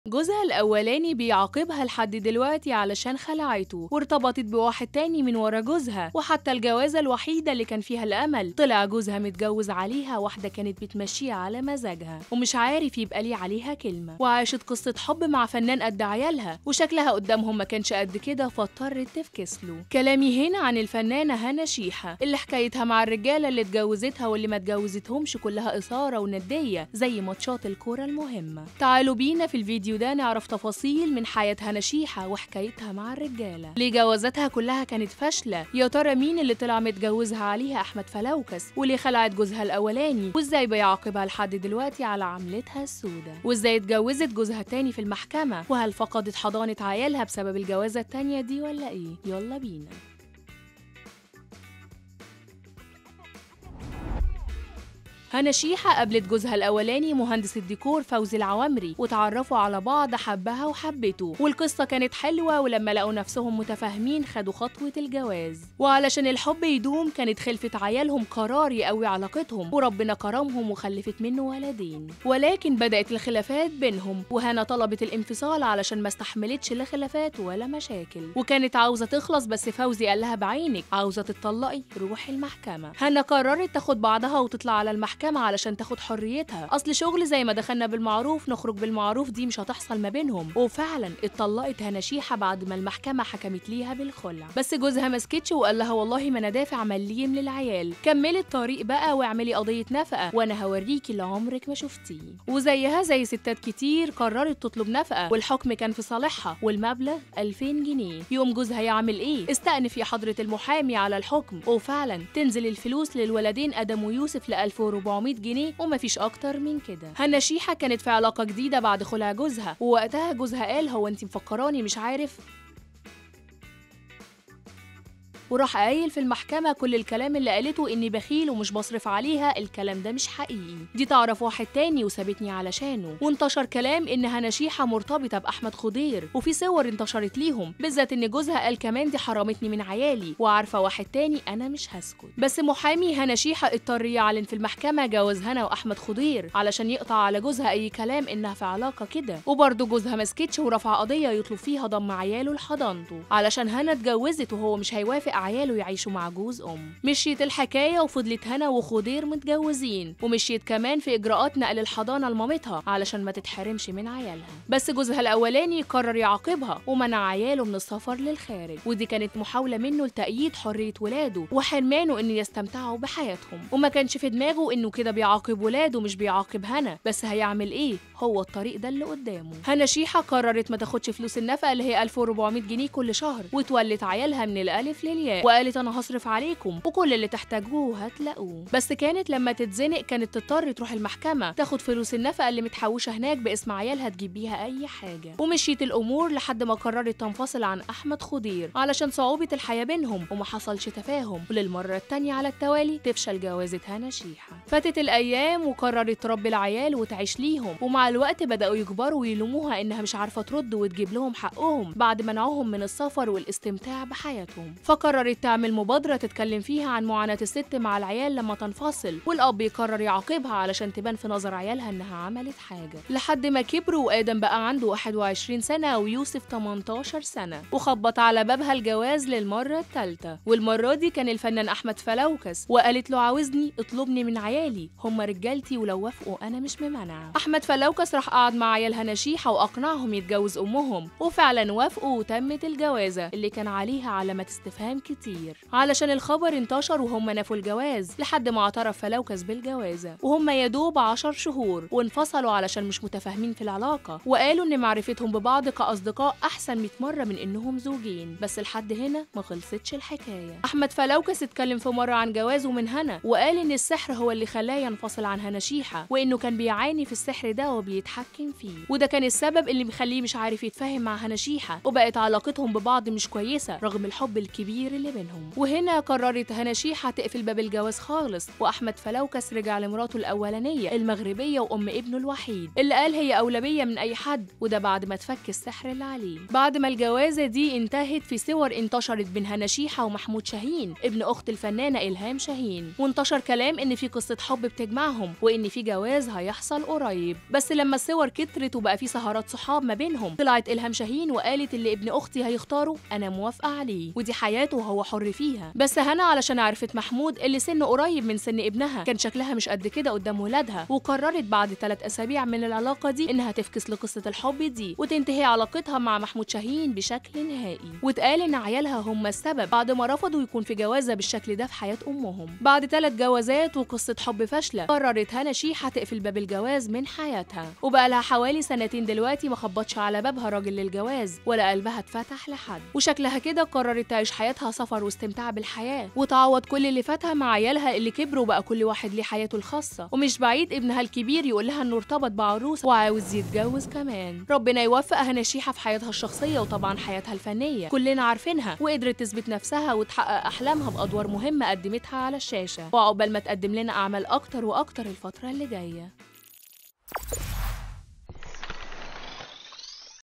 جوزها الأولاني بيعاقبها لحد دلوقتي علشان خلعته وارتبطت بواحد تاني من ورا جوزها وحتى الجوازة الوحيدة اللي كان فيها الأمل طلع جوزها متجوز عليها واحدة كانت بتمشيه على مزاجها ومش عارف يبقى ليه عليها كلمة وعاشت قصة حب مع فنان قد عيالها وشكلها قدامهم ما كانش قد كده فاضطرت تفكس له كلامي هنا عن الفنانة هنا شيحة اللي حكايتها مع الرجالة اللي اتجوزتها واللي ما اتجوزتهمش كلها إثارة وندية زي ماتشات الكورة المهمة تعالوا بينا في الفيديو ده نعرف تفاصيل من حياة هنا شيحة وحكايتها مع الرجالة ليه جوازاتها كلها كانت فاشلة يا ترى مين اللي طلع متجوزها عليها أحمد فلوكس وليه خلعت جوزها الأولاني وإزاي بيعاقبها لحد دلوقتي على عملتها السوداء وإزاي اتجوزت جوزها التاني في المحكمة وهل فقدت حضانة عيالها بسبب الجوازة التانية دي ولا إيه يلا بينا هنا شيحة قابلت جوزها الأولاني مهندس الديكور فوزي العوامري وتعرفوا على بعض حبها وحبته والقصة كانت حلوة ولما لقوا نفسهم متفاهمين خدوا خطوة الجواز وعلشان الحب يدوم كانت خلفة عيالهم قرار يقوي علاقتهم وربنا كرمهم وخلفت منه ولدين ولكن بدأت الخلافات بينهم وهنا طلبت الانفصال علشان ما استحملتش لا خلافات ولا مشاكل وكانت عاوزة تخلص بس فوزي قال لها بعينك عاوزة تتطلقي روحي المحكمة هنا قررت تاخد بعضها وتطلع على المحكمة المحكمة علشان تاخد حريتها أصل شغل زي ما دخلنا بالمعروف نخرج بالمعروف دي مش هتحصل ما بينهم وفعلا اتطلقت هنا شيحة بعد ما المحكمة حكمت ليها بالخلع بس جوزها مسكتش وقال لها والله ما انا دافع مليم للعيال كملي الطريق بقى واعملي قضية نفقة وانا هوريكي اللي عمرك ما شفتيه وزيها زي ستات كتير قررت تطلب نفقة والحكم كان في صالحها والمبلغ 2000 جنيه يقوم جوزها يعمل ايه استأنف يا حضرة المحامي على الحكم وفعلا تنزل الفلوس للولدين ادم ويوسف ل 1400 400 جنيه ومفيش أكتر من كده هنا شيحة كانت في علاقة جديدة بعد خلع جوزها ووقتها جوزها قال هو انت مفكراني مش عارف وراح قايل في المحكمة كل الكلام اللي قالته إني بخيل ومش بصرف عليها الكلام ده مش حقيقي دي تعرف واحد تاني وسابتني علشانه وانتشر كلام إن هنا شيحة مرتبطة بأحمد خضير وفي صور انتشرت ليهم بالذات إن جوزها قال كمان دي حرمتني من عيالي وعارفة واحد تاني أنا مش هسكت بس محامي هنا شيحة اضطر يعلن في المحكمة جواز هنا وأحمد خضير علشان يقطع على جوزها أي كلام إنها في علاقة كده وبرضه جوزها مسكتش ورفع قضية يطلب فيها ضم عياله لحضانته علشان هنا اتجوزت وهو مش هيوافق عياله يعيشوا مع جوز أم مشيت الحكاية وفضلت هنا وخضير متجوزين ومشيت كمان في إجراءات نقل الحضانة لمامتها علشان ما تتحرمش من عيالها بس جوزها الأولاني قرر يعاقبها ومنع عياله من السفر للخارج ودي كانت محاولة منه لتأييد حرية ولاده وحرمانه إن يستمتعوا بحياتهم وما كانش في دماغه إنه كده بيعاقب ولاده مش بيعاقب هنا بس هيعمل إيه هو الطريق ده اللي قدامه هنا شيحة قررت ما تاخدش فلوس النفقة اللي هي 1400 جنيه كل شهر وتولت عيالها من الألف للياء وقالت أنا هصرف عليكم وكل اللي تحتاجوه هتلاقوه بس كانت لما تتزنق كانت تضطر تروح المحكمة تاخد فلوس النفقة اللي متحوشة هناك باسم عيالها تجيب بيها أي حاجة ومشيت الأمور لحد ما قررت تنفصل عن أحمد خضير علشان صعوبة الحياة بينهم وما حصلش تفاهم وللمرة التانية على التوالي تفشل جوازة هنا شيحة فاتت الأيام وقررت تربي العيال وتعيش ليهم ومع الوقت بدأوا يكبروا ويلوموها إنها مش عارفة ترد وتجيب لهم حقهم بعد منعهم من السفر والاستمتاع بحياتهم فقررت تعمل مبادرة تتكلم فيها عن معاناة الست مع العيال لما تنفصل والأب يقرر يعاقبها علشان تبان في نظر عيالها إنها عملت حاجة لحد ما كبروا وآدم بقى عنده 21 سنة ويوسف 18 سنة وخبط على بابها الجواز للمرة الثالثة والمرة دي كان الفنان أحمد فلوكس وقالت له عاوزني اطلبني من عيالي هم رجالتي ولو وافقوا أنا مش ممانعة أحمد فلوكس راح قعد مع عيالها نشيحة وأقنعهم يتجوز أمهم وفعلا وافقوا وتمت الجوازة اللي كان عليها علامات استفهام كتير علشان الخبر انتشر وهم نفوا الجواز لحد ما اعترف فلوكس بالجوازة وهم يدوب عشر شهور وانفصلوا علشان مش متفاهمين في العلاقة وقالوا إن معرفتهم ببعض كأصدقاء أحسن 100 مرة من إنهم زوجين بس لحد هنا ما خلصتش الحكاية أحمد فلوكس اتكلم في مرة عن جوازه من هنا وقال إن السحر هو اللي خلاه ينفصل عن هنا شيحة وإنه كان بيعاني في السحر ده وبيتحكم فيه وده كان السبب اللي مخليه مش عارف يتفاهم مع هنا شيحة وبقت علاقتهم ببعض مش كويسة رغم الحب الكبير الكبير اللي بينهم وهنا قررت هنا شيحة تقفل باب الجواز خالص وأحمد فلوكس رجع لمراته الأولانية المغربية وأم ابنه الوحيد اللي قال هي أولوية من أي حد وده بعد ما تفك السحر اللي عليه بعد ما الجوازة دي انتهت في صور انتشرت بين هنا شيحة ومحمود شاهين ابن أخت الفنانة إلهام شاهين وانتشر كلام إن في قصة حب بتجمعهم وإن في جواز هيحصل قريب بس لما الصور كترت وبقى في سهرات صحاب ما بينهم طلعت إلهام شاهين وقالت اللي ابن أختي هيختاره أنا موافقة عليه ودي حياته وهو حر فيها بس هنا علشان عرفت محمود اللي سنه قريب من سن ابنها كان شكلها مش قد كده قدام ولادها وقررت بعد ثلاث أسابيع من العلاقة دي إنها تفكس لقصة الحب دي وتنتهي علاقتها مع محمود شاهين بشكل نهائي واتقال إن عيالها هم السبب بعد ما رفضوا يكون في جوازة بالشكل ده في حياة أمهم بعد ثلاث جوازات وقصة حب فاشلة قررت هنا شيحة تقفل باب الجواز من حياتها وبقى لها حوالي سنتين دلوقتي ما خبطش على بابها راجل للجواز ولا قلبها اتفتح لحد وشكلها كده قررت تعيش حياتها سفر واستمتاع بالحياة وتعوض كل اللي فاتها مع عيالها اللي كبروا بقى كل واحد ليه حياته الخاصة ومش بعيد ابنها الكبير يقول لها انه ارتبط بعروسة وعاوز يتجوز كمان ربنا يوفق هنا شيحة في حياتها الشخصية وطبعا حياتها الفنية كلنا عارفينها وقدرت تثبت نفسها وتحقق أحلامها بأدوار مهمة قدمتها على الشاشة وعقبال ما تقدم لنا أعمال أكتر وأكتر الفترة اللي جاية